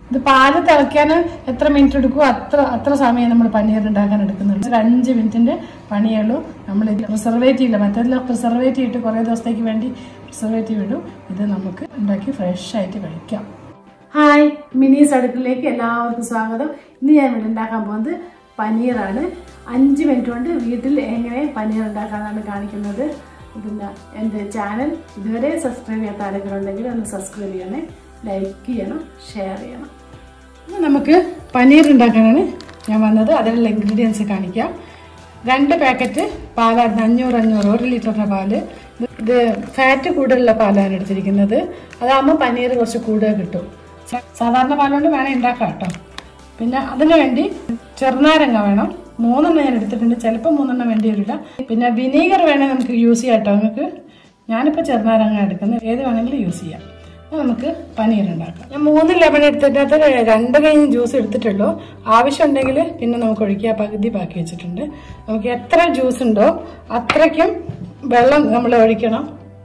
ഇത് പാല് തിളയ്ക്കാൻ എത്ര മിനിറ്റ് എടുക്കുമോ അത്ര അത്ര സമയം നമ്മൾ പനീർ ഉണ്ടാക്കാൻ എടുക്കുന്നുണ്ട് ഒരു അഞ്ച് മിനിറ്റിന്റെ പണിയേ ഉള്ളൂ നമ്മൾ പ്രിസർവേറ്റീവ് ഇല്ല മറ്റേതിൽ പ്രിസർവേറ്റീവ് ഇട്ട് കുറേ ദിവസത്തേക്ക് വേണ്ടി പ്രിസർവേറ്റീവ് ഇടും ഇത് നമുക്ക് ഉണ്ടാക്കി ഫ്രഷ് ആയിട്ട് കഴിക്കാം ഹായ് മിനീസ് അടുക്കളയിലേക്ക് എല്ലാവർക്കും സ്വാഗതം ഇന്ന് ഞാൻ ഇവിടെ ഉണ്ടാക്കാൻ പോകുന്നത് പനീറാണ് അഞ്ച് മിനിറ്റ് കൊണ്ട് വീട്ടിൽ എങ്ങനെ പനീർ ഉണ്ടാക്കാനാണ് കാണിക്കുന്നത് പിന്നെ എൻ്റെ ചാനൽ ഇതുവരെ സബ്സ്ക്രൈബ് ചെയ്യാത്ത ആരെങ്കിലും ഉണ്ടെങ്കിൽ ഒന്ന് സബ്സ്ക്രൈബ് ചെയ്യണേ ലൈക്ക് ചെയ്യണം ഷെയർ ചെയ്യണം ഇന്ന് നമുക്ക് പനീർ ഉണ്ടാക്കാനാണ് ഞാൻ വന്നത് അതിനുള്ള ഇൻഗ്രീഡിയൻസ് കാണിക്കാം രണ്ട് പാക്കറ്റ് പാലായിരുന്നു അഞ്ഞൂറ് അഞ്ഞൂറ് ഒരു ലിറ്ററിൻ്റെ പാല് ഇത് ഇത് ഫാറ്റ് കൂടുതലുള്ള പാലാണ് എടുത്തിരിക്കുന്നത് അതാകുമ്പോൾ പനീർ കുറച്ച് കൂടുതൽ കിട്ടും സ- സാധാരണ പാലുകൊണ്ട് വേണേൽ ഉണ്ടാക്കാം കേട്ടോ പിന്നെ അതിനു വേണ്ടി ചെറുനാരങ്ങ വേണം മൂന്നെണ്ണം ഞാൻ എടുത്തിട്ടുണ്ട് ചിലപ്പോൾ മൂന്നെണ്ണം വേണ്ടി വരില്ല പിന്നെ വിനീഗർ വേണേൽ നമുക്ക് യൂസ് ചെയ്യാം കേട്ടോ നമുക്ക് ഞാനിപ്പോൾ ചെറുനാരങ്ങ എടുക്കുന്നത് ഏത് വേണമെങ്കിലും യൂസ് ചെയ്യാം അപ്പോൾ നമുക്ക് പനീർ ഉണ്ടാക്കാം ഞാൻ മൂന്ന് ലെമൺ എടുത്തിട്ട് രണ്ട് കൈ ജ്യൂസ് എടുത്തിട്ടുള്ളൂ ആവശ്യമുണ്ടെങ്കിൽ പിന്നെ നമുക്ക് ഒഴിക്കുക പകുതി ബാക്കി വെച്ചിട്ടുണ്ട് നമുക്ക് എത്ര ജ്യൂസ് ഉണ്ടോ അത്രയ്ക്കും വെള്ളം നമ്മൾ ഒഴിക്കണം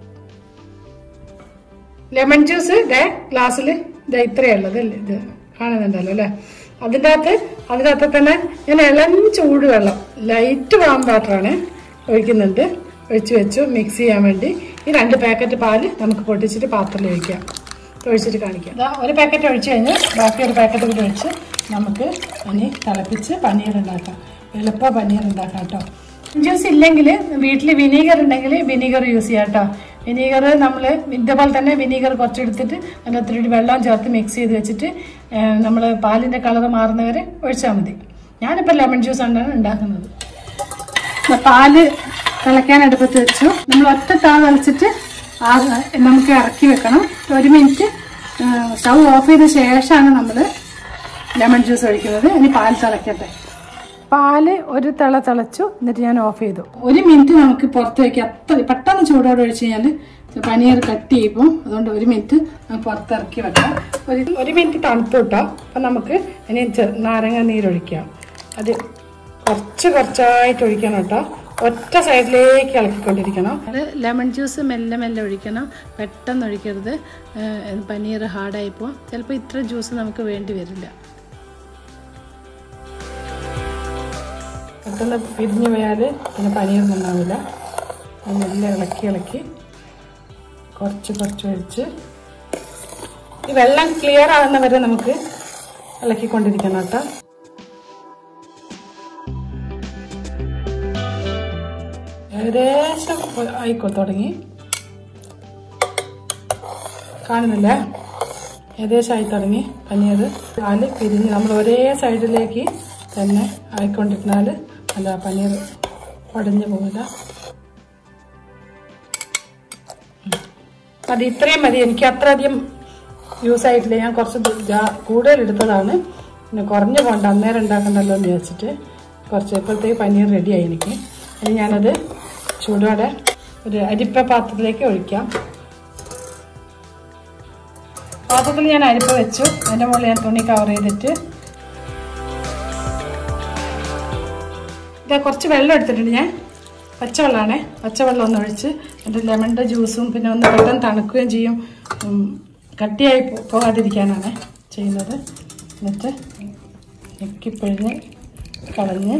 ലെമൺ ജ്യൂസ് ഇതേ ഗ്ലാസ്സിൽ ഇത് ഇത്രയേ ഉള്ളത് അല്ലേ ഇത് കാണുന്നുണ്ടല്ലോ അല്ലേ അതിൻ്റെ അകത്ത് അതിൻ്റെ അകത്ത് തന്നെ ഞാൻ ഇളം ചൂട് വെള്ളം ലൈറ്റ് വാം വാട്ടറാണ് ഒഴിക്കുന്നുണ്ട് ഒഴിച്ച് വെച്ചു മിക്സ് ചെയ്യാൻ വേണ്ടി ഈ രണ്ട് പാക്കറ്റ് പാല് നമുക്ക് പൊട്ടിച്ചിട്ട് പാത്രത്തിൽ ഒഴിക്കാം ഒഴിച്ചിട്ട് കാണിക്കാം ഇതാ ഒരു പാക്കറ്റ് ഒഴിച്ച് കഴിഞ്ഞ് ബാക്കി ഒരു പാക്കറ്റ് കൂടി ഒഴിച്ച് നമുക്ക് ഇനി തിളപ്പിച്ച് പനീർ ഉണ്ടാക്കാം എളുപ്പ പനീർ ഉണ്ടാക്കാം കേട്ടോ ജ്യൂസ് ഇല്ലെങ്കിൽ വീട്ടിൽ വിനീഗർ ഉണ്ടെങ്കിൽ വിനീഗർ യൂസ് ചെയ്യാം കേട്ടോ വിനീഗർ നമ്മൾ ഇതേപോലെ തന്നെ വിനീഗർ കുറച്ചെടുത്തിട്ട് അതിനകത്ത് ഒരു വെള്ളം ചേർത്ത് മിക്സ് ചെയ്ത് വെച്ചിട്ട് നമ്മൾ പാലിൻ്റെ കളർ മാറുന്നവരെ ഒഴിച്ചാൽ മതി ഞാനിപ്പോൾ ലെമൺ ജ്യൂസ് ആണ് ഉണ്ടാക്കുന്നത് ഇപ്പൊ പാല് തിളയ്ക്കാൻ അടുപ്പത്ത് വെച്ചു നമ്മൾ ഒറ്റ താ തിളച്ചിട്ട് ആ നമുക്ക് ഇറക്കി വെക്കണം ഒരു മിനിറ്റ് സ്റ്റൗ ഓഫ് ചെയ്ത ശേഷമാണ് നമ്മൾ ലെമൺ ജ്യൂസ് ഒഴിക്കുന്നത് ഇനി പാൽ തിളയ്ക്കട്ടെ പാല് ഒരു തിള തിളച്ചു എന്നിട്ട് ഞാൻ ഓഫ് ചെയ്തു ഒരു മിനിറ്റ് നമുക്ക് പുറത്ത് വയ്ക്കാം അത്ര പെട്ടെന്ന് ചൂടോടെ ഒഴിച്ച് കഴിഞ്ഞാൽ പനീർ കട്ട് ചെയ്യുമ്പോൾ അതുകൊണ്ട് ഒരു മിനിറ്റ് നമുക്ക് പുറത്തിറക്കി വെക്കാം ഒരു ഒരു മിനിറ്റ് തണുത്ത് കിട്ടാം അപ്പം നമുക്ക് ഇനി ചെ- നാരങ്ങ നീരൊഴിക്കാം അത് കുറച്ച് കുറച്ചായിട്ട് ഒഴിക്കണം കേട്ടോ ഒറ്റ സൈഡിലേക്ക് ഇളക്കിക്കൊണ്ടിരിക്കണം അത് ലെമൺ ജ്യൂസ് മെല്ലെ മെല്ലെ ഒഴിക്കണം പെട്ടെന്ന് ഒഴിക്കരുത് ഏഹ് പനീർ ഹാർഡായി പോകും ചിലപ്പോൾ ഇത്ര ജ്യൂസ് നമുക്ക് വേണ്ടി വരില്ല പെട്ടെന്ന് പിരിഞ്ഞു പോയാൽ പിന്നെ പനീർ നന്നാവില്ല അത് മെല്ലെ ഇളക്കി ഇളക്കി കുറച്ച് കുറച്ച് ഒഴിച്ച് ഈ വെള്ളം ക്ലിയർ ആകുന്ന വരെ നമുക്ക് ഇളക്കിക്കൊണ്ടിരിക്കണം കേട്ടോ ഏകദേശം ആയിക്കോ തുടങ്ങി കാണുന്നില്ല ഏകദേശം ആയി തുടങ്ങി പനീർ പാല് പിരിഞ്ഞ് നമ്മൾ ഒരേ സൈഡിലേക്ക് തന്നെ ആയിക്കൊണ്ടിരുന്നാൽ അല്ല പനീർ ഉടഞ്ഞു പോകില്ല ഉം. മതി ഇത്രയും മതി എനിക്ക് അത്ര അധികം യൂസ് ആയിട്ടില്ല ഞാൻ കുറച്ച് ദ- ജാ- കൂടുതൽ എടുത്തതാണ് പിന്നെ കുറഞ്ഞു പോകണ്ട അന്നേരം ഉണ്ടാക്കണ്ടല്ലോ എന്ന് വിചാരിച്ചിട്ട് കുറച്ച് ഇപ്പോഴത്തേക്ക് പനീർ റെഡിയായി എനിക്ക് ഇനി ഞാനത് ചൂടോടെ ഒരു അരിപ്പ പാത്രത്തിലേക്ക് ഒഴിക്കാം പാത്രത്തിൽ ഞാൻ അരിപ്പ വെച്ചു അതിൻ്റെ മുകളിൽ ഞാൻ തുണി കവർ ചെയ്തിട്ട് ഇതാ കുറച്ച് വെള്ളം എടുത്തിട്ടുണ്ട് ഞാൻ പച്ചവെള്ളമാണേ പച്ചവെള്ളം ഒന്ന് ഒഴിച്ച് എൻ്റെ ലെമണിൻ്റെ ജ്യൂസും പിന്നെ ഒന്ന് പെട്ടെന്ന് തണുക്കുകയും ചെയ്യും ഉം, കട്ടിയായി പോ- പോകാതിരിക്കാനാണ് ചെയ്യുന്നത് എന്നിട്ട് ഞെക്കിപ്പിഴിഞ്ഞ് കളഞ്ഞ്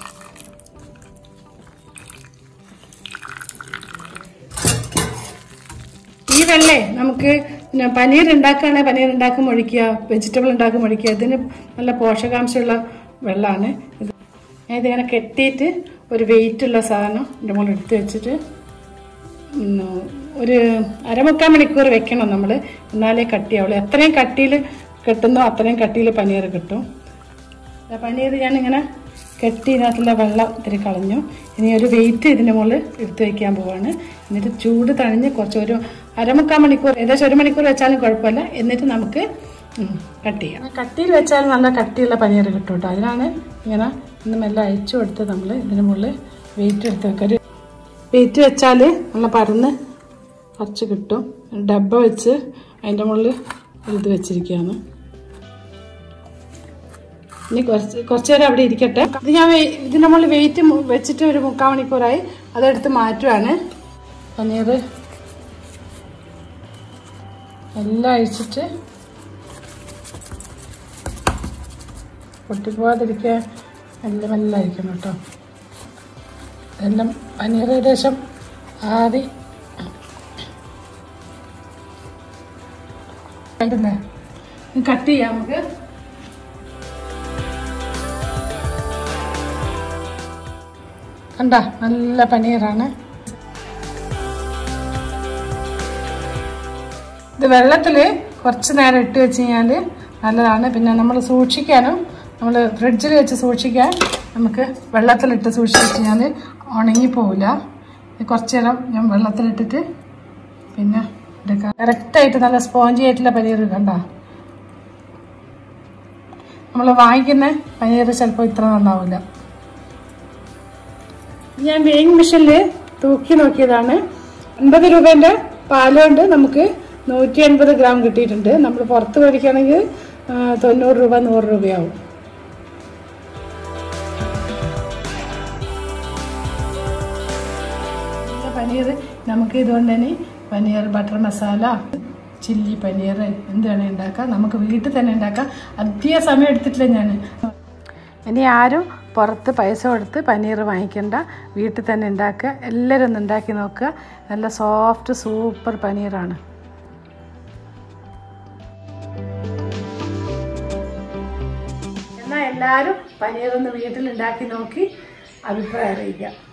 ഈ വെള്ളേ നമുക്ക് പിന്നെ പനീർ ഉണ്ടാക്കുകയാണെങ്കിൽ പനീർ ഉണ്ടാക്കുമ്പോൾ ഒഴിക്കുക വെജിറ്റബിൾ ഉണ്ടാക്കുമ്പോൾ ഒഴിക്കുക ഇതിന് നല്ല പോഷകാംശമുള്ള വെള്ളമാണ് ഇത് ഞാൻ ഇതിങ്ങനെ കെട്ടിയിട്ട് ഒരു വെയിറ്റ് ഉള്ള സാധനം എൻ്റെ മുകളിൽ എടുത്ത് വെച്ചിട്ട് ഉം, ഒരു അരമുക്കാൽ മണിക്കൂർ വെക്കണം നമ്മൾ എന്നാലേ കട്ടിയാവുള്ളൂ എത്രയും കട്ടിയിൽ കെട്ടുന്നോ അത്രയും കട്ടിയിൽ പനീർ കിട്ടും ആ പനീർ ഞാനിങ്ങനെ കെട്ടി ഇതിനകത്തുള്ള വെള്ളം ഇത്തിരി കളഞ്ഞു ഇനി ഒരു വെയിറ്റ് ഇതിൻ്റെ മുകളിൽ എടുത്ത് വെക്കാൻ പോവാണ് എന്നിട്ട് ചൂട് തണിഞ്ഞ് കുറച്ച് ഒരു അരമുക്കാൽ മണിക്കൂർ ഏകദേശം ഒരു മണിക്കൂർ വെച്ചാലും കുഴപ്പമില്ല എന്നിട്ട് നമുക്ക് കട്ട് ചെയ്യാം കട്ടിയിൽ വെച്ചാൽ നല്ല കട്ടിയുള്ള പനീർ കിട്ടും കേട്ടോ അതിനാണ് ഇങ്ങനെ ഇന്ന് മെല്ലെ അയച്ചു കൊടുത്ത് നമ്മൾ ഇതിന് മുകളിൽ വെയിറ്റ് എടുത്ത് വെക്കുക ഒരു വെയിറ്റ് വെച്ചാൽ നല്ല പരന്ന് കുറച്ച് കിട്ടും ഡബ്ബ വെച്ച് അതിൻ്റെ മുകളിൽ ഒരു ഇത് വെച്ചിരിക്കുകയാണ് ഇനി കുറച്ച് കുറച്ച് നേരം അവിടെ ഇരിക്കട്ടെ ഇത് ഞാൻ വെ- ഇതിന്റെ മുകളിൽ വെയിറ്റ് വെച്ചിട്ട് ഒരു മുക്കാൽ മണിക്കൂറായി അതെടുത്ത് മാറ്റുവാണ് പനീർ എല്ലാം അഴിച്ചിട്ട് പൊട്ടിപ്പോവാതിരിക്കാൻ മെല്ലെ മെല്ലെ അരിക്കണം കേട്ടോ എല്ലാം പനീർ ഏകദേശം ആദ്യം കണ്ടില്ലേ കട്ട് ചെയ്യാം നമുക്ക് കണ്ട നല്ല പനീറാണ് ഇത് വെള്ളത്തിൽ കുറച്ച് നേരം ഇട്ട് വെച്ച് കഴിഞ്ഞാൽ നല്ലതാണ് പിന്നെ നമ്മൾ സൂക്ഷിക്കാനും നമ്മൾ ഫ്രിഡ്ജിൽ വെച്ച് സൂക്ഷിക്കാൻ നമുക്ക് വെള്ളത്തിലിട്ട് സൂക്ഷിച്ച് വെച്ച് കഴിഞ്ഞാൽ ഉണങ്ങിപ്പോവില്ല ഇത് കുറച്ച് നേരം ഞാൻ വെള്ളത്തിലിട്ടിട്ട് പിന്നെ എടുക്കാം കറക്റ്റായിട്ട് നല്ല സ്പോഞ്ചി ആയിട്ടുള്ള പനീർ കണ്ട നമ്മൾ വാങ്ങിക്കുന്ന പനീർ ചിലപ്പോൾ ഇത്ര നന്നാവില്ല ഞാൻ വെയിങ് മെഷീനിൽ തൂക്കി നോക്കിയതാണ് അൻപത് രൂപേൻ്റെ പാലുകൊണ്ട് നമുക്ക് നൂറ്റി എൺപത് ഗ്രാം കിട്ടിയിട്ടുണ്ട് നമ്മൾ പുറത്ത് മേടിക്കുകയാണെങ്കിൽ ആ, തൊണ്ണൂറ് രൂപ നൂറ് രൂപയാവും നല്ല പനീർ നമുക്ക് ഇതുകൊണ്ട് തന്നെ പനീർ ബട്ടർ മസാല ചില്ലി പനീർ എന്ത് വേണേൽ ഉണ്ടാക്കാം നമുക്ക് വീട്ടിൽ തന്നെ ഉണ്ടാക്കാം അധിക സമയം എടുത്തിട്ടില്ല ഞാൻ ഇനി ആരും പുറത്ത് പൈസ കൊടുത്ത് പനീർ വാങ്ങിക്കണ്ട വീട്ടിൽ തന്നെ ഉണ്ടാക്കുക എല്ലാവരും ഒന്ന് ഉണ്ടാക്കി നോക്കുക നല്ല സോഫ്റ്റ് സൂപ്പർ പനീറാണ് എന്നാൽ എല്ലാവരും പനീർ ഒന്ന് വീട്ടിൽ ഉണ്ടാക്കി നോക്കി അഭിപ്രായം അറിയിക്കാം